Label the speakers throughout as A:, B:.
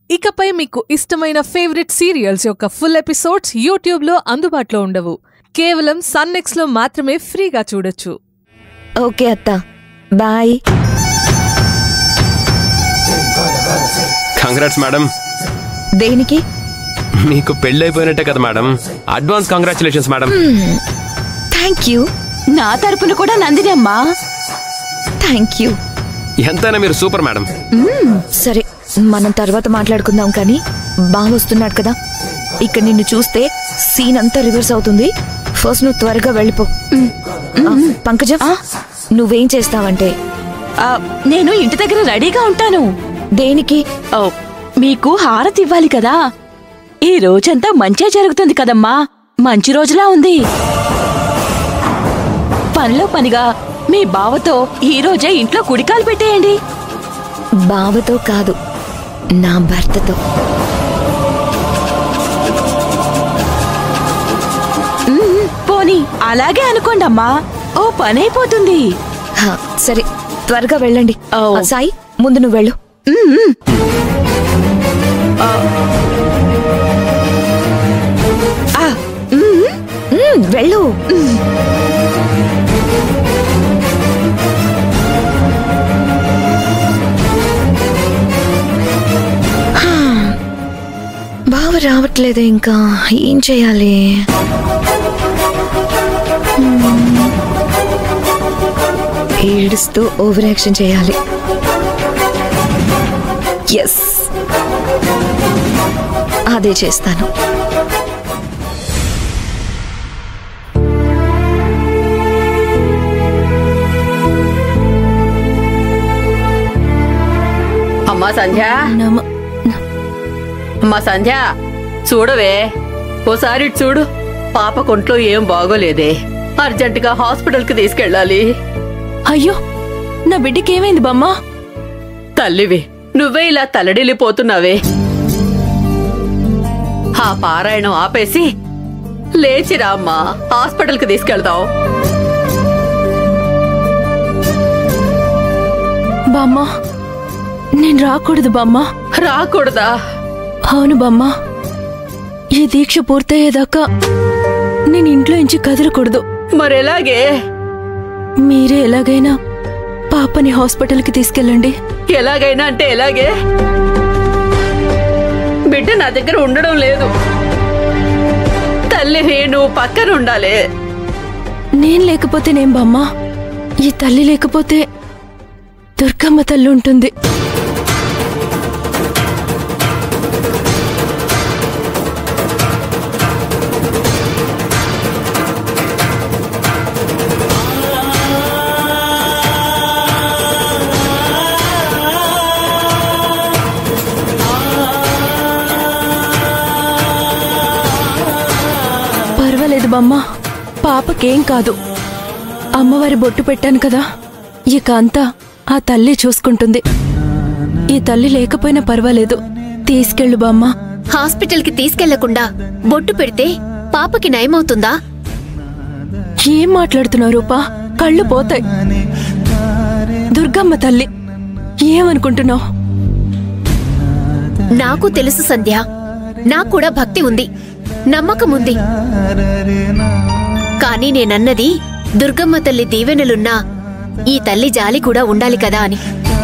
A: ఇకపై మీకు ఇష్టమైన ఫేవరెట్ సీరియల్స్ యొక్క ఫుల్ ఎపిసోడ్స్ యూట్యూబ్లో అందుబాటులో ఉండవు కేవలం సన్నెక్స్లో మాత్రమే ఫ్రీగా చూడొచ్చు
B: ఓకే అత్త బాయ్
C: కంగ్రాట్స్ మేడం
B: దేనికి
C: మీకు పెళ్ళి అయిపోయినట్టే కదా madam advance congratulations madam
B: thank you
D: నా తరపున కూడా నందిని అమ్మా
B: థ్యాంక్ యూ
C: ఎంతైనా మీరు సూపర్ మేడం
B: సరే మనం తర్వాత మాట్లాడుకుందాం కానీ బాగా వస్తున్నాడు కదా ఇక్కడ నిన్ను చూస్తే సీన్ అంతా రివర్స్ అవుతుంది ఫస్ట్ నువ్వు త్వరగా వెళ్ళిపో ఆ, పంకజం నువ్వేం చేస్తావంటే
D: ఆ, నేను ఇంటి దగ్గర రెడీగా ఉంటాను
B: దేనికి
D: ఓ, మీకు హారతి ఇవ్వాలి కదా ఈ రోజంతా మంచే జరుగుతుంది కదమ్మా మంచి రోజులా ఉంది పనిలో పనిగా మీ బావతో ఈ రోజే ఇంట్లో కుడికాలు పెట్టేయండి
B: బావతో కాదు నా భర్తతో
D: ఉమ్, పోనీ అలాగే అనుకోండి అమ్మా ఓ పని అయిపోతుంది
B: హా, సరే త్వరగా వెళ్ళండి
D: ఓ.
B: ఆ, సాయి ముందు నువ్వు వెళ్ళు
D: ఆ, ఉమ్,
B: మ్మ్, వెళ్ళు హా, బావ రావట్లేదు ఇంకా ఏం చేయాలి మ్మ్. ఏడుస్తూ ఓవర్ యాక్షన్ చేయాలి ఎస్ అదే చేస్తాను
E: అమ్మా సంధ్య
B: నమ-
E: అమ్మా సంధ్య చూడవే ఓసారి ఇటు చూడు పాప కొంట్లో ఏం బాగోలేదే అర్జెంటుగా హాస్పిటల్ కి తీసుకెళ్ళాలి
D: అయ్యో నా బిడ్డకి ఏమైంది బామ్మా
E: తల్లివి నువ్వే ఇలా తల్లడిల్లిపోతున్నావే ఆ పారాయణం ఆపేసి లేచిరా అమ్మా హాస్పిటల్ కి తీసుకెళ్దాం
D: బామ్మా నేను రాకూడదు బామ్మా
E: రాకూడదా
D: అవును బామ్మా ఈ దీక్ష పూర్తయ్యేదాకా నేను ఇంట్లో నుంచి కదలకూడదు
E: మరెలాగే
D: మీరే ఎలాగైనా పాపని హాస్పిటల్కి తీసుకెళ్ళండి
E: ఎలాగైనా అంటే ఎలాగే బిడ్డ నా దగ్గర ఉండడం లేదు తల్లిని నువ్వు పక్కన ఉండాలి
D: నేను లేకపోతే నేను బామ్మా ఈ తల్లి లేకపోతే దుర్గమ్మ తల్లి ఉంటుంది పర్వాలేదు బామ్మ పాపకేం కాదు అమ్మవారి బొట్టు పెట్టాను కదా ఇక అంతా ఆ తల్లి చూసుకుంటుంది ఈ తల్లి లేకపోయినా పర్వాలేదు తీసుకెళ్ళు బామ్మ
F: హాస్పిటల్కి తీసుకెళ్లకుండా బొట్టు పెడితే పాపకి నయమవుతుందా
D: ఏం మాట్లాడుతున్నావు రూపా కళ్ళు పోతాయి దుర్గమ్మ తల్లి ఏమనుకుంటున్నావు
F: నాకు తెలుసు సంధ్య నాకు కూడా భక్తి ఉంది నమ్మకం ఉంది కానీ నేనన్నది దుర్గమ్మ తల్లి దీవెనలున్నా ఈ తల్లి జాలి కూడా ఉండాలి కదా అని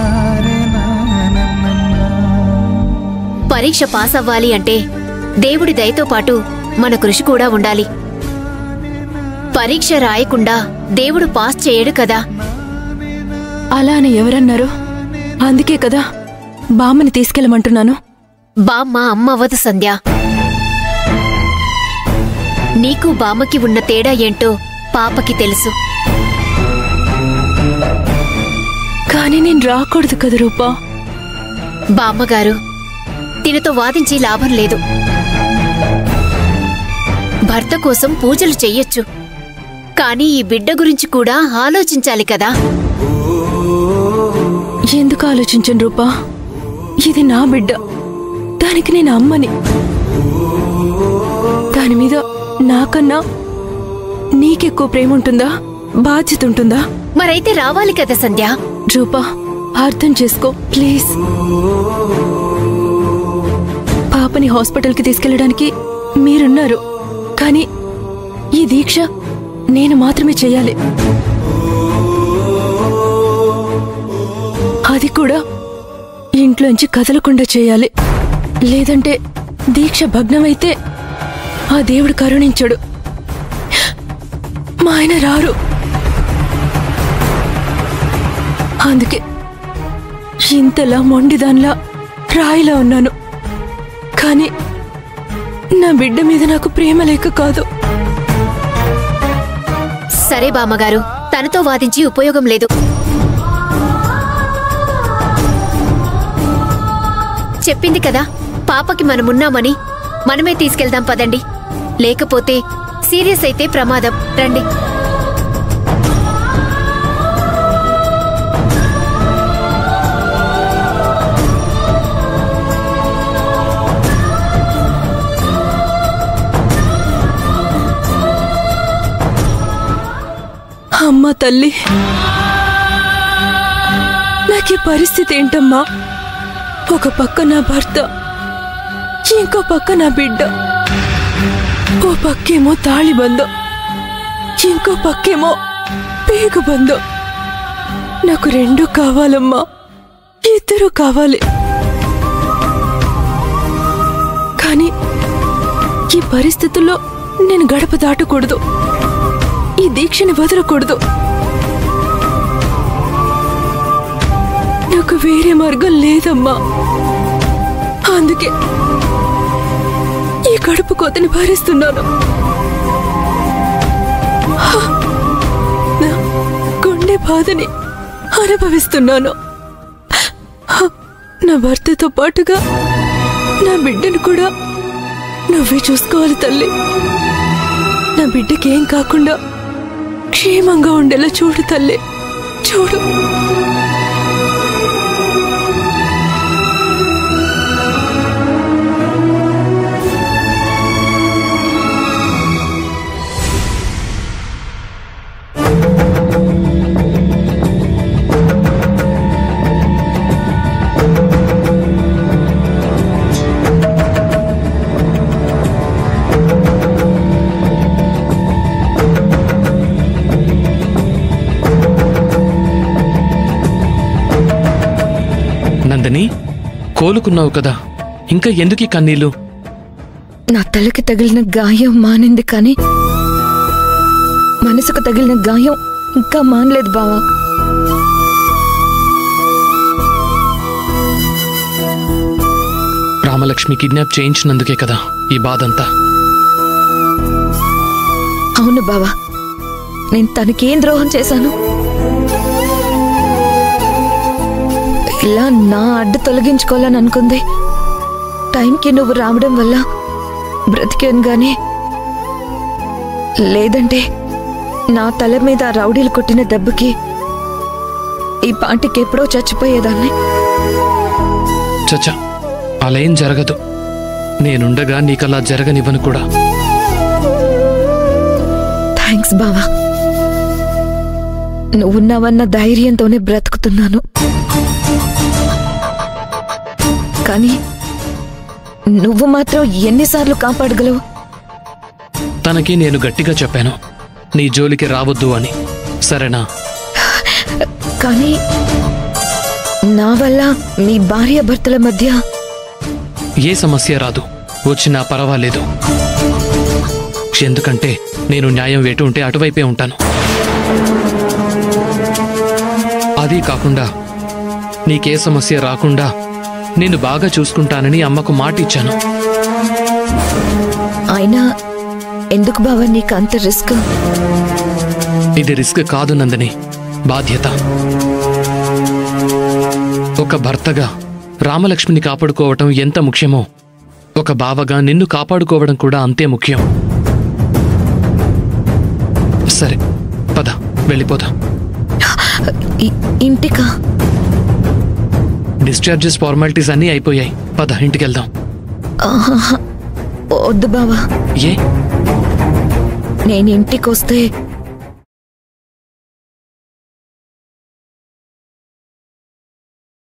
F: పరీక్ష పాస్ అవ్వాలి అంటే దేవుడి దయతో పాటు మన కృషి కూడా ఉండాలి పరీక్ష రాయకుండా దేవుడు పాస్ చేయడు కదా
D: అలా అని ఎవరన్నారు అందుకే కదా బామ్మని తీసుకెళ్ళమంటున్నాను
F: బామ్మ అమ్మ అవ్వదు సంధ్య నీకు బామ్మకి ఉన్న తేడా ఏంటో పాపకి తెలుసు
D: కానీ నేను రాకూడదు కదా రూపా
F: బామ్మగారు తినతో వాదించి లాభం లేదు భర్త కోసం పూజలు చెయ్యొచ్చు కానీ ఈ బిడ్డ గురించి కూడా ఆలోచించాలి కదా
D: ఎందుకు ఆలోచించను రూపా ఇది నా బిడ్డ దానికి నేను అమ్మని దాని మీద నాకన్నా నీకెక్కువ ప్రేమ ఉంటుందా బాధ్యత ఉంటుందా
F: మరైతే రావాలి కదా సంధ్య
D: రూపా అర్థం చేసుకో ప్లీజ్ పాపని హాస్పిటల్కి తీసుకెళ్ళడానికి మీరున్నారు కానీ ఈ దీక్ష నేను మాత్రమే చేయాలి అది కూడా ఇంట్లోంచి కదలకుండా చేయాలి లేదంటే దీక్ష భగ్నమైతే ఆ దేవుడు కరుణించడు మా ఆయన రారు అందుకే ఇంతలా మొండిదాన్లా రాయిలా ఉన్నాను కానీ నా బిడ్డ మీద నాకు ప్రేమ లేక కాదు
F: సరే బామ్మగారు తనతో వాదించి ఉపయోగం లేదు చెప్పింది కదా పాపకి మనమున్నామని మనమే తీసుకెళ్దాం పదండి లేకపోతే సీరియస్ అయితే ప్రమాదం రండి
D: అమ్మ తల్లి నాకు ఈ పరిస్థితి ఏంటమ్మా ఒక పక్క నా భర్త ఇంకో పక్క నా బిడ్డ ఓ పక్కేమో తాళిబందం ఇంకో పక్కేమో పేగుబందం నాకు రెండు కావాలమ్మా ఇద్దరు కావాలి కానీ ఈ పరిస్థితుల్లో నేను గడప దాటకూడదు ఈ దీక్షని వదలకూడదు నాకు వేరే మార్గం లేదమ్మా అందుకే ఈ కడుపు కోతని భరిస్తున్నాను హ! నా గుండె బాధని అనుభవిస్తున్నాను హ! నా భర్తతో పాటుగా నా బిడ్డను కూడా నువ్వే చూసుకోవాలి తల్లి నా బిడ్డకి ఏం కాకుండా క్షేమంగా ఉండేలా చూడు తల్లి చూడు
G: నందని కోలుకున్నావు కదా ఇంకా ఎందుకీ కన్నీళ్ళు
B: నా తలకి తగిలిన గాయం మానింది కానీ మనసుకు తగిలిన గాయం ఇంకా మానలేదు బావా
G: రామలక్ష్మి కిడ్నాప్ చేయించినందుకే కదా ఈ బాధంతా
B: అవును బావా నేను తనకేం ద్రోహం చేశాను ఇలా నా అడ్డు తొలగించుకోవాలని అనుకుంది టైంకి నువ్వు రావడం వల్ల బ్రతికాను గాని లేదంటే నా తల మీద ఆ రౌడీలు కొట్టిన దెబ్బకి ఈ పాటికి ఎప్పుడో చచ్చిపోయేదాన్ని
G: చచ్చా అలా ఏం జరగదు నేనుండగా నీకలా జరగనివ్వను కూడా
B: థ్యాంక్స్ బావా నువ్వున్నావన్న ధైర్యంతోనే బ్రతుకుతున్నాను కానీ నువ్వు మాత్రం ఎన్నిసార్లు కాపాడగలవు
G: తనకి నేను గట్టిగా చెప్పాను నీ జోలికి రావద్దు అని సరేనా
B: కానీ నా వల్ల మీ భార్య భర్తల మధ్య
G: ఏ సమస్య రాదు వచ్చినా పర్వాలేదు ఎందుకంటే నేను న్యాయం వేటు ఉంటే అటువైపే ఉంటాను అది కాకుండా నీకే సమస్య రాకుండా నేను బాగా చూసుకుంటానని అమ్మకు మాట ఇచ్చాను
B: అయినా ఎందుకు బావా నీకు అంత రిస్క్
G: ఇది రిస్క్ కాదు నందని బాధ్యత ఒక భర్తగా రామలక్ష్మిని కాపాడుకోవటం ఎంత ముఖ్యమో ఒక బావగా నిన్ను కాపాడుకోవడం కూడా అంతే ముఖ్యం సరే పద వెళ్ళిపోదాం
B: ఇ- ఇంటికా
G: డిశ్చార్జెస్ ఫార్మాలిటీస్ అన్నీ అయిపోయాయి పద ఇంటికి వెళ్దాం
B: ఆహాహా. వద్దు బావా
G: ఏ
B: నేను ఇంటికొస్తే